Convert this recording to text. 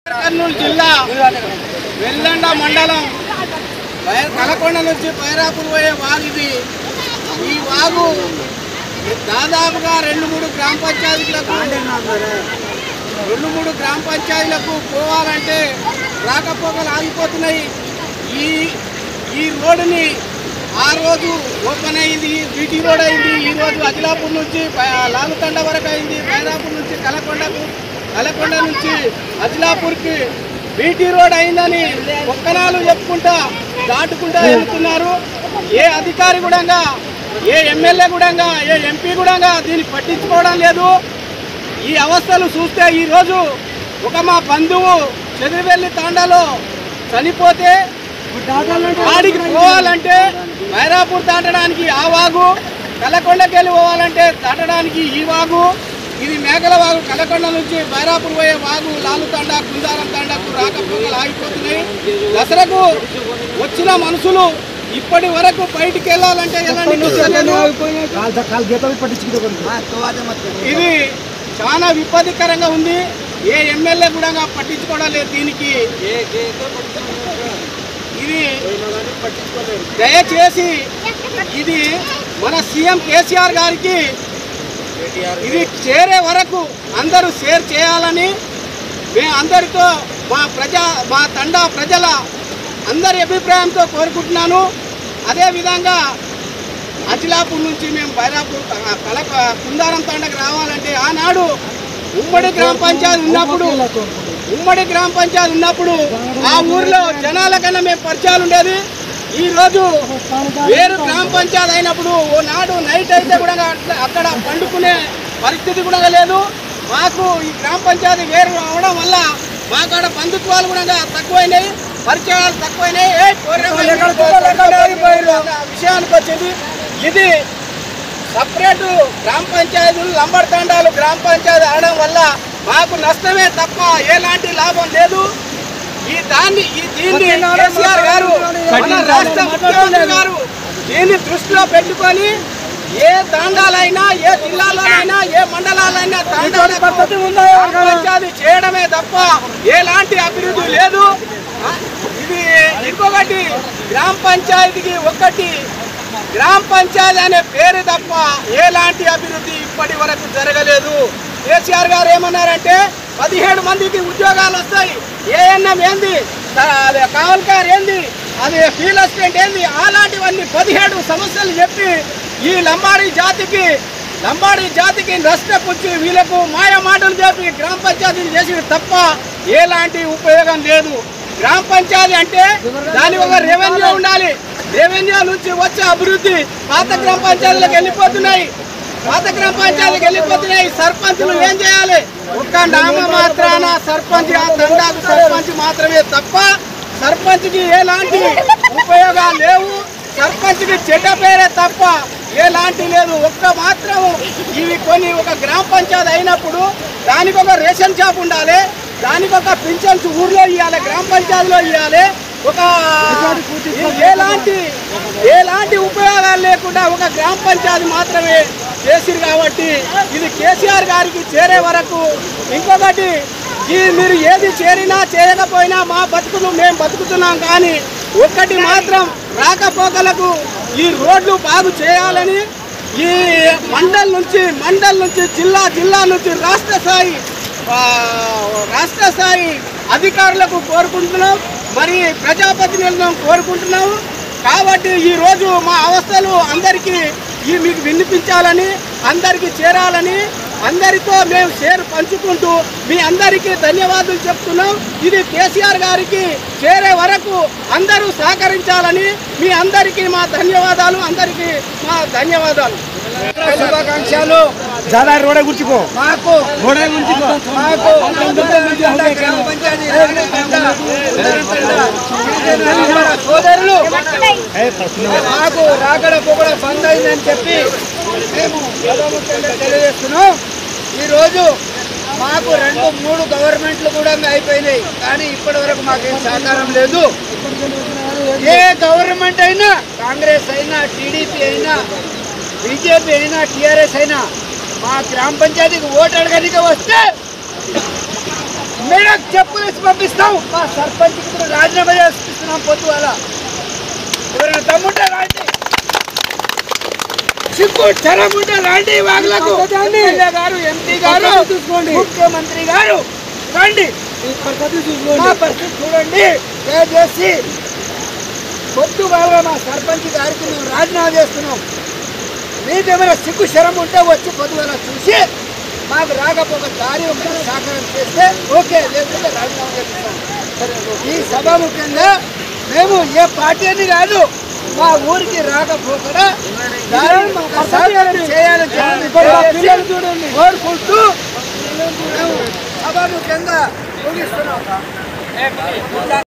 కర్నూలు జిల్లా వెల్లండ మండలం బై- కలకొండ నుంచి బైరాపూర్ పోయే వాగు ఇది ఈ వాగు దాదాపుగా రెండు మూడు గ్రామ పంచాయతీలకు రెండు మూడు గ్రామ పంచాయతీలకు పోవాలంటే రాకపోకలు ఆగిపోతున్నాయి ఈ ఈ రోడ్డుని ఆ రోజు ఓపెన్ అయింది బీటీ రోడ్ అయింది ఈ రోజు అఖిలాపూర్ నుంచి బై- లాలుతండ వరకు అయింది బైరాపూర్ నుంచి కలకొండకు కలకొండ నుంచి అఖిలాపూర్కి బీటీ రోడ్ అయిందని ఒక్కనాలు చెప్పుకుంటా దాటుకుంటా వెళ్తున్నారు ఏ అధికారి కూడా ఏ ఎమ్మెల్యే కూడా ఏ ఎంపీ కూడా దీన్ని పట్టించుకోవడం లేదు ఈ అవస్థలు చూస్తే ఈరోజు ఒక మా బంధువు చెదిరివెల్లి తాండాలో చనిపోతే ఆడికి పోవాలంటే బైరాపూర్ దాటడానికి ఆ వాగు కలకొండకి వెళ్ళి పోవాలంటే దాటడానికి ఈ వాగు ఇది మేకల వాగు కలకొండ నుంచి బైరాపూర్ పోయే వాగు లాలు తాండా కుందారం తాండాకు రాకపోకలు ఆగిపోతున్నాయి దసరకు వచ్చిన మనుషులు ఇప్పటి వరకు బయటికి వెళ్ళాలంటే ఎలాంటి చూస్తలేదు ఇది చాలా విపత్తికరంగా ఉంది ఏ ఎమ్మెల్యే కూడా పట్టించుకోవడం లేదు దీనికి ఇది దయచేసి ఇది మన సీఎం కేసీఆర్ గారికి ఇది చేరే వరకు అందరూ షేర్ చేయాలని మేము అందరితో మా ప్రజా మా తండా ప్రజల అందరి అభిప్రాయంతో కోరుకుంటున్నాను అదేవిధంగా అచిలాపూర్ నుంచి మేము బైరాపూర్ కల కుందారం తండకు రావాలంటే ఆనాడు ఉమ్మడి గ్రామ పంచాయతీ ఉన్నప్పుడు ఉమ్మడి గ్రామ పంచాయతీ ఉన్నప్పుడు ఆ ఊర్లో జనాల కన్నా మేము పరిచయాలు ఉండేది ఈ రోజు వేరు గ్రామ పంచాయతీ అయినప్పుడు ఓ నాడు నైట్ అయితే కూడా అట్లా- అక్కడ పండుకునే పరిస్థితి కూడా లేదు మాకు ఈ గ్రామ పంచాయతీ వేరు అవడం వల్ల మాకాడ బంధుత్వాలు కూడా తక్కువైనాయి పరిచయాలు తక్కువైనాయి ఏ కోరే- విషయానికి వచ్చింది ఇది సపరేట్ గ్రామ పంచాయతీలు లంబర్ తండాలు గ్రామ పంచాయతీ అనడం వల్ల మాకు నష్టమే తప్ప ఎలాంటి లాభం లేదు ఈ దాన్ని ఈ దీన్ని కేసీఆర్ గారు మన రాష్ట్ర ముఖ్యమంత్రి గారు దీన్ని దృష్టిలో పెట్టుకొని ఏ తాండాలైనా ఏ జిల్లాలోనైనా ఏ మండలాలైనా తాండాలకు గ్రామ పంచాయతీ చేయడమే తప్ప ఎలాంటి అభివృద్ధి లేదు ఆ, ఇది ఇంకొకటి గ్రామ పంచాయతీకి ఒకటి గ్రామ పంచాయతీ అనే పేరు తప్ప ఎలాంటి అభివృద్ధి ఇప్పటి వరకు జరగలేదు కేసీఆర్ గారు ఏమన్నారంటే పదిహేడు మందికి ఉద్యోగాలు వస్తాయి ఏఎన్ఎం ఏంది త- అది కావల్కార్ ఏంది అది ఫీల్ అసిస్టెంట్ ఏంది అలాంటివన్నీ పదిహేడు సమస్యలు చెప్పి ఈ లంబాడి జాతికి లంబాడి జాతికి నష్టపుచ్చి వీళ్ళకు మాయ మాటలు చెప్పి గ్రామ పంచాయతీని చేసి తప్ప ఎలాంటి ఉపయోగం లేదు గ్రామ పంచాయతీ అంటే దాని ఒక రెవెన్యూ ఉండాలి రెవెన్యూ నుంచి వచ్చే అభివృద్ధి పాత గ్రామ పంచాయతీలకు వెళ్ళిపోతున్నాయి పాత గ్రామ పంచాయతీకి వెళ్ళిపోతున్నాయి సర్పంచులు ఏం చేయాలి ఒక్క నామ మాత్రాన సర్పంచ్ ఆ తండాకు సర్పంచ్ మాత్రమే తప్ప సర్పంచ్కి ఎలాంటి ఉపయోగాలు లేవు సర్పంచ్కి చెడ్డ పేరే తప్ప ఎలాంటి లేదు ఒక్క మాత్రం ఇవి కొన్ని ఒక గ్రామ పంచాయతీ అయినప్పుడు దానికి ఒక రేషన్ షాప్ ఉండాలి దానికి ఒక పింఛన్స్ ఊర్లో ఇవ్వాలి గ్రామ పంచాయతీలో ఇవ్వాలి ఒక ఎలాంటి ఎలాంటి ఉపయోగాలు లేకుండా ఒక గ్రామ పంచాయతీ మాత్రమే చేసిరు కాబట్టి ఇది కేసీఆర్ గారికి చేరే వరకు ఇంకొకటి ఈ మీరు ఏది చేరినా చేయకపోయినా మా బతుకులు మేము బతుకుతున్నాం కానీ ఒక్కటి మాత్రం రాకపోకలకు ఈ రోడ్లు బాగు చేయాలని ఈ మండల్ నుంచి మండల్ నుంచి జిల్లా జిల్లా నుంచి రాష్ట్ర స్థాయి ఆ, రాష్ట్ర స్థాయి అధికారులకు కోరుకుంటున్నాం మరి ప్రజాప్రతినిధులను కోరుకుంటున్నాము కాబట్టి ఈ రోజు మా అవస్థలు అందరికీ ఈ మీకు వినిపించాలని అందరికీ చేరాలని అందరితో మేము షేర్ పంచుకుంటూ మీ అందరికీ ధన్యవాదాలు చెప్తున్నాం ఇది కేసీఆర్ గారికి చేరే వరకు అందరూ సహకరించాలని మీ అందరికీ మా ధన్యవాదాలు అందరికీ మా ధన్యవాదాలు శుభాకాంక్షలు చాలా రోడ గుర్చిపో మాకు రోడ గుర్చిపో మాకు గ్రామ పంచాయతీ సోదరులు మాకు రాకడ పోకడ బంద్ అయిందని చెప్పి మేము ముఖ్యంగా తెలియజేస్తున్నాం ఈరోజు మాకు రెండు మూడు గవర్నమెంట్లు కూడా అయిపోయినాయి కానీ ఇప్పటి వరకు మాకేం సహకారం లేదు ఏ గవర్నమెంట్ అయినా కాంగ్రెస్ అయినా టీడీపీ అయినా బీజేపీ అయినా టీఆర్ఎస్ అయినా మా గ్రామ పంచాయతీకి ఓటు అడగడానికి వస్తే మేడం చెప్పులేసి పంపిస్తాం మా సర్పంచ్ ఇప్పుడు రాజీనామా చేస్తున్నాం పొద్దు అలా ఎవరైనా దమ్ముంటే రాండి సిగ్గు చరం ఉంటే రాండి వాగులకు ఎమ్మెల్యే గారు ఎంపీ గారు ముఖ్యమంత్రి గారు రండి మా పరిస్థితి చూడండి దయచేసి పొద్దు బాగా మా సర్పంచ్ గారికి మేము రాజీనామా చేస్తున్నాం మీకేమైనా సిగ్గు శరం ఉంటే వచ్చి పొద్దుగల చూసి మాకు రాకపోక దారి ఒక సహకారం చేస్తే ఓకే లేకుంటే రాజీనామా చేస్తాం ఈ సభ ముఖ్యంగా మేము ఏ పార్టీ అని కాదు మా ఊరికి రాకపోకుండా దారిని మాకు సహకారం చేయాలని చెప్పి కోరుకుంటూ మేము సభ ముఖ్యంగా ముగిస్తున్నాం